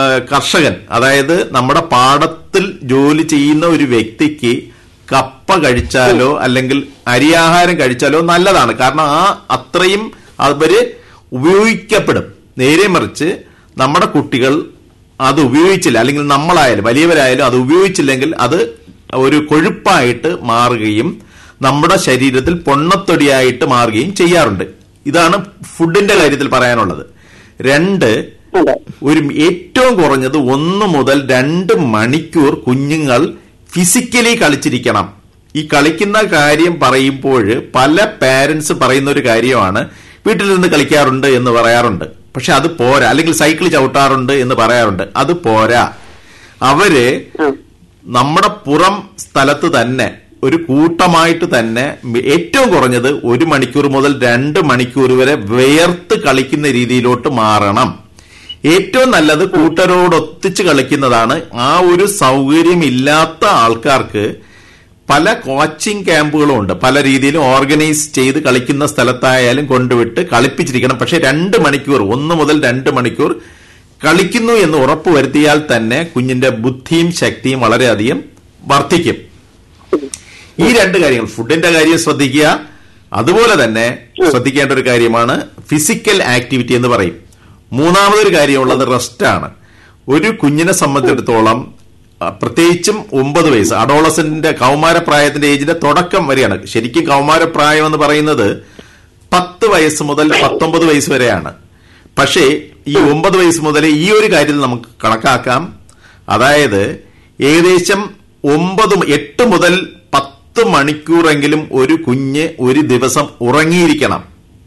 ആ, കർഷകൻ അതായത് നമ്മുടെ പാടത്തിൽ ജോലി ചെയ്യുന്ന ഒരു വ്യക്തിക്ക് കപ്പ കഴിച്ചാലോ അല്ലെങ്കിൽ അരിയാഹാരം കഴിച്ചാലോ നല്ലതാണ് കാരണം ആ അത്രയും അവര് ഉപയോഗിക്കപ്പെടും നേരെ മറിച്ച് നമ്മുടെ കുട്ടികൾ അത് ഉപയോഗിച്ചില്ല അല്ലെങ്കിൽ നമ്മളായാലും വലിയവരായാലും അത് ഉപയോഗിച്ചില്ലെങ്കിൽ അത് ഒരു കൊഴുപ്പായിട്ട് മാറുകയും നമ്മുടെ ശരീരത്തിൽ പൊണ്ണത്തൊടിയായിട്ട് മാറുകയും ചെയ്യാറുണ്ട് ഇതാണ് ഫുഡിന്റെ കാര്യത്തിൽ പറയാനുള്ളത് രണ്ട് അതെ ഒരു ഏറ്റവും കുറഞ്ഞത് ഒന്ന് മുതൽ രണ്ട് മണിക്കൂർ കുഞ്ഞുങ്ങൾ ഫിസിക്കലി കളിച്ചിരിക്കണം ഈ കളിക്കുന്ന കാര്യം പറയുമ്പോൾ പല പാരന്റ്സ് പറയുന്ന ഒരു കാര്യമാണ് വീട്ടിൽ നിന്ന് കളിക്കാറുണ്ട് എന്ന് പറയാറുണ്ട് പക്ഷെ അത് പോരാ അല്ലെങ്കിൽ സൈക്കിൾ ചവിട്ടാറുണ്ട് എന്ന് പറയാറുണ്ട് അത് പോരാ അവര് ആ നമ്മുടെ പുറം സ്ഥലത്ത് തന്നെ ഒരു കൂട്ടമായിട്ട് തന്നെ ഏറ്റവും കുറഞ്ഞത് ഒരു മണിക്കൂർ മുതൽ രണ്ട് മണിക്കൂർ വരെ വേർത്ത് കളിക്കുന്ന രീതിയിലോട്ട് മാറണം ഏറ്റവും നല്ലത് കൂട്ടരോടൊത്തിച്ച് കളിക്കുന്നതാണ് ആ ഒരു സൗകര്യമില്ലാത്ത ആൾക്കാർക്ക് പല കോച്ചിങ് ക്യാമ്പുകളും ഉണ്ട് പല രീതിയിലും ഓർഗനൈസ് ചെയ്ത് കളിക്കുന്ന സ്ഥലത്തായാലും കൊണ്ടുവിട്ട് കളിപ്പിച്ചിരിക്കണം പക്ഷെ രണ്ട് മണിക്കൂർ ഒന്ന് മുതൽ രണ്ട് മണിക്കൂർ കളിക്കുന്നു എന്ന് ഉറപ്പ് വരുത്തിയാൽ തന്നെ കുഞ്ഞിന്റെ ബുദ്ധിയും ശക്തിയും വളരെയധികം വർദ്ധിക്കും ഈ രണ്ട് കാര്യങ്ങൾ ഫുഡിന്റെ കാര്യം ശ്രദ്ധിക്കുക അതുപോലെ തന്നെ ശ്രദ്ധിക്കേണ്ട ഒരു കാര്യമാണ് ഫിസിക്കൽ ആക്ടിവിറ്റി എന്ന് പറയും മൂന്നാമതൊരു കാര്യമുള്ളത് റെസ്റ്റ് ആണ് ഒരു കുഞ്ഞിനെ സംബന്ധിച്ചിടത്തോളം ആ, പ്രത്യേകിച്ചും ഒമ്പത് വയസ്സ് അഡോളസന്റിന്റെ കൗമാരപ്രായത്തിന്റെ ഏജിന്റെ തുടക്കം വരെയാണ് ശരിക്കും കൗമാരപ്രായം എന്ന് പറയുന്നത് പത്ത് വയസ്സ് മുതൽ പത്തൊമ്പത് വയസ്സ് വരെയാണ് പക്ഷേ ഈ ഒമ്പത് വയസ്സ് മുതൽ ഈ ഒരു കാര്യത്തിൽ നമുക്ക് കണക്കാക്കാം അതായത് ഏകദേശം ഒമ്പത് മ- എട്ട് മുതൽ പത്ത് മണിക്കൂറെങ്കിലും ഒരു കുഞ്ഞ് ഒരു ദിവസം ഉറങ്ങിയിരിക്കണം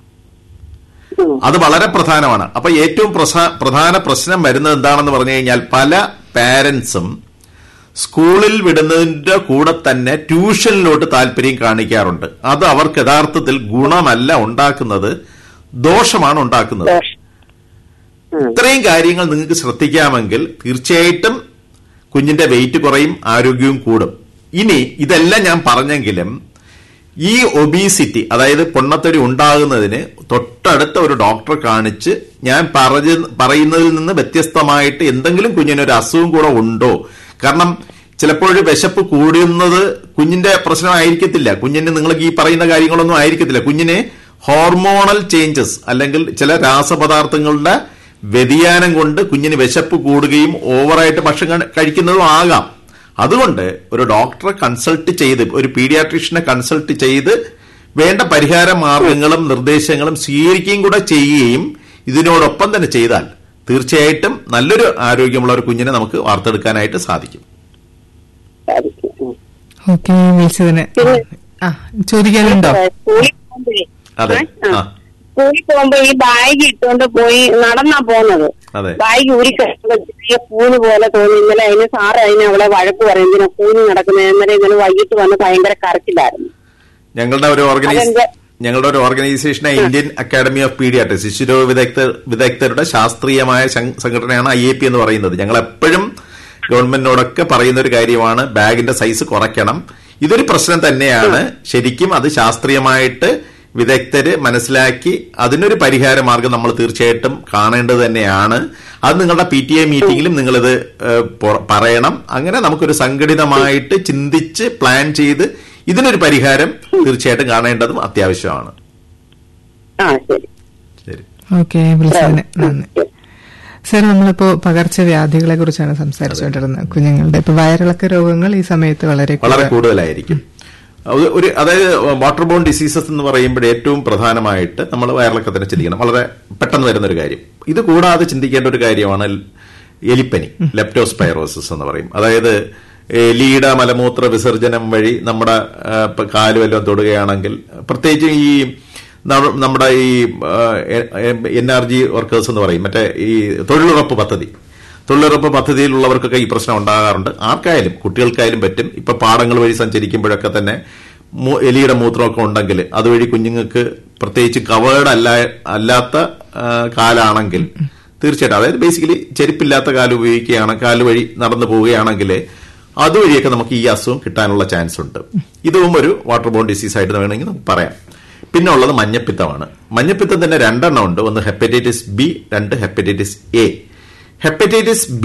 ഉം. അത് വളരെ പ്രധാനമാണ് അപ്പൊ ഏറ്റവും പ്രസ- പ്രധാന പ്രശ്നം വരുന്നത് എന്താണെന്ന് പറഞ്ഞു കഴിഞ്ഞാൽ പല പാരന്റ്സും സ്കൂളിൽ വിടുന്നതിന്റെ കൂടെ തന്നെ ട്യൂഷനിലോട്ട് താല്പര്യം കാണിക്കാറുണ്ട് അത് അവർക്ക് യഥാർത്ഥത്തിൽ ഗുണമല്ല ഉണ്ടാക്കുന്നത് ദോഷമാണ് ഉണ്ടാക്കുന്നത് ദോഷം ഉം. ഇത്രയും കാര്യങ്ങൾ നിങ്ങൾക്ക് ശ്രദ്ധിക്കാമെങ്കിൽ തീർച്ചയായിട്ടും കുഞ്ഞിന്റെ വെയിറ്റ് കുറയും ആരോഗ്യവും കൂടും ഇനി ഇതെല്ലാം ഞാൻ പറഞ്ഞെങ്കിലും ഈ ഒബീസിറ്റി അതായത് പൊണ്ണത്തടി ഉണ്ടാകുന്നതിന് തൊട്ടടുത്ത ഒരു ഡോക്ടറെ കാണിച്ച് ഞാൻ പറഞ്ഞ പറയുന്നതിൽ നിന്ന് വ്യത്യസ്തമായിട്ട് എന്തെങ്കിലും കുഞ്ഞിനൊരു അസുഖം കൂടെ ഉണ്ടോ കാരണം ചിലപ്പോൾ വിശപ്പ് കൂടുന്നത് കുഞ്ഞിന്റെ പ്രശ്നമായിരിക്കത്തില്ല കുഞ്ഞിന് നിങ്ങൾക്ക് ഈ പറയുന്ന കാര്യങ്ങളൊന്നും ആയിരിക്കത്തില്ല കുഞ്ഞിന് ഹോർമോണൽ ചേഞ്ചസ് അല്ലെങ്കിൽ ചില രാസപദാർത്ഥങ്ങളുടെ വ്യതിയാനം കൊണ്ട് കുഞ്ഞിന് വിശപ്പ് കൂടുകയും ഓവറായിട്ട് ഭക്ഷണം കഴിക്കുന്നതും ആകാം അതുകൊണ്ട് ഒരു ഡോക്ടറെ കൺസൾട്ട് ചെയ്ത് ഒരു പീഡിയാട്രീഷ്യനെ കൺസൾട്ട് ചെയ്ത് വേണ്ട പരിഹാര മാർഗങ്ങളും നിർദ്ദേശങ്ങളും സ്വീകരിക്കുകയും കൂടെ ചെയ്യുകയും ഇതിനോടൊപ്പം തന്നെ ചെയ്താൽ തീർച്ചയായിട്ടും നല്ലൊരു ആരോഗ്യമുള്ള ഒരു കുഞ്ഞിനെ നമുക്ക് വാർത്തെടുക്കാനായിട്ട് സാധിക്കും സാധിക്കും. ഉം. ഓക്കെ വിളിച്ചതിന് പിന്നെ- ആ ചോദിക്കാനുണ്ടോ സ്കൂളിൽ പോകുമ്പോഴേ അതെ ആ. ആ സ്കൂളിൽ പോകുമ്പോ ഈ ബാഗ് ഇട്ടുകൊണ്ട് പോയി നടന്നാ പോകുന്നത് അതെ ബാഗ് ഊരി കഴിയുമ്പോ ചെറിയ കൂന് പോലെ തോന്നി ഇന്നലെ അതിന് സാറ് അതിനെ അവളെ വഴക്ക് പറയും ഇതിനെ കൂന് നടക്കുന്നത് ഇന്നലെ ഇന്നലെ വൈകിട്ട് വന്ന് ഭയങ്കര കരച്ചിലായിരുന്നു ഞങ്ങളുടെ ഒരു ഓർഗനൈസ് അതെന്ത്? ഞങ്ങളുടെ ഒരു ഓർഗനൈസേഷനായ ഇന്ത്യൻ അക്കാദമി ഓഫ് പീഡിയാട്രിക്സ് ശിശുരോഗ വിദഗ്ധർ വിദഗ്ധരുടെ ശാസ്ത്രീയമായ സം- സംഘടനയാണ് ഐ എ പി എന്ന് പറയുന്നത് ഞങ്ങൾ എപ്പോഴും ഗവൺമെന്റിനോടൊക്കെ പറയുന്ന ഒരു കാര്യമാണ് ബാഗിന്റെ സൈസ് കുറയ്ക്കണം ഇതൊരു പ്രശ്നം തന്നെയാണ് ശരിക്കും അത് ശാസ്ത്രീയമായിട്ട് വിദഗ്ധര് മനസ്സിലാക്കി അതിനൊരു പരിഹാര മാർഗം നമ്മൾ തീർച്ചയായിട്ടും കാണേണ്ടത് തന്നെയാണ് അത് നിങ്ങളുടെ പി ടി എ മീറ്റിംഗിലും നിങ്ങളിത് ഏഹ്, പൊ- പറയണം അങ്ങനെ നമുക്കൊരു സംഘടിതമായിട്ട് ചിന്തിച്ച് പ്ലാൻ ചെയ്ത് ഇതിനൊരു പരിഹാരം തീർച്ചയായിട്ടും കാണേണ്ടതും അത്യാവശ്യമാണ് ആ ശരി ശരി ഓക്കെ വിളിച്ചതിന് നന്ദി സർ നമ്മളിപ്പോ പകർച്ചവ്യാധികളെ കുറിച്ചാണ് സംസാരിച്ചുകൊണ്ടിരുന്നത് കുഞ്ഞുങ്ങളുടെ ഇപ്പൊ വയറിളക്ക രോഗങ്ങൾ ഈ സമയത്ത് വളരെ വളരെ കൂടുതൽ- കൂടുതലായിരിക്കും അത് ഒരു അതായത് വാട്ടർ ബോൺ ഡിസീസസ് എന്ന് പറയുമ്പോൾ ഏറ്റവും പ്രധാനമായിട്ട് നമ്മൾ വയറിളക്കത്തിനെ ചിന്തിക്കണം വളരെ പെട്ടെന്ന് വരുന്ന ഒരു കാര്യം ഇത് കൂടാതെ ചിന്തിക്കേണ്ട ഒരു കാര്യമാണ് എലിപ്പനി ലെപ്റ്റോസ്പൈറോസിസ് എന്ന് പറയും അതായത് എലിയുടെ മലമൂത്ര വിസർജനം വഴി നമ്മുടെ ആ, ഇപ്പൊ കാല് വല്ലതും തൊടുകയാണെങ്കിൽ പ്രത്യേകിച്ച് ഈ ന- നമ്മുടെ ഈ എൻ ആർ ജി വർക്കേഴ്സ് എന്ന് പറയും മറ്റേ ഈ തൊഴിലുറപ്പ് പദ്ധതി തൊഴിലുറപ്പ് പദ്ധതിയിലുള്ളവർക്കൊക്കെ ഈ പ്രശ്നം ഉണ്ടാകാറുണ്ട് ആർക്കായാലും കുട്ടികൾക്കായാലും പറ്റും ഇപ്പൊ പാടങ്ങൾ വഴി സഞ്ചരിക്കുമ്പോഴൊക്കെ തന്നെ മൂ- എലിയുടെ മൂത്രമൊക്കെ ഉണ്ടെങ്കിൽ അതുവഴി കുഞ്ഞുങ്ങൾക്ക് പ്രത്യേകിച്ച് കവേർഡ് അല്ല അല്ലാത്ത ആ, കാലാണെങ്കിൽ തീർച്ചയായിട്ടും അതായത് ബേസിക്കലി ചെരുപ്പില്ലാത്ത കാല് ഉപയോഗിക്കുകയാണ് കാല് വഴി നടന്നു പോവുകയാണെങ്കിൽ അതുവഴിയൊക്കെ നമുക്ക് ഈ അസുഖം കിട്ടാനുള്ള ചാൻസ് ഉണ്ട് ഇതും ഒരു വാട്ടർ ബോൺ ഡിസീസ് ആയിട്ട് വേണമെങ്കിൽ നമുക്ക് പറയാം പിന്നെ ഉള്ളത് മഞ്ഞപ്പിത്തമാണ് മഞ്ഞപ്പിത്തം തന്നെ രണ്ടെണ്ണം ഉണ്ട് ഒന്ന് ഹെപ്പറ്റൈറ്റിസ് ബി രണ്ട് ഹെപ്പറ്റൈറ്റിസ് എ ഹെപ്പറ്റൈറ്റിസ്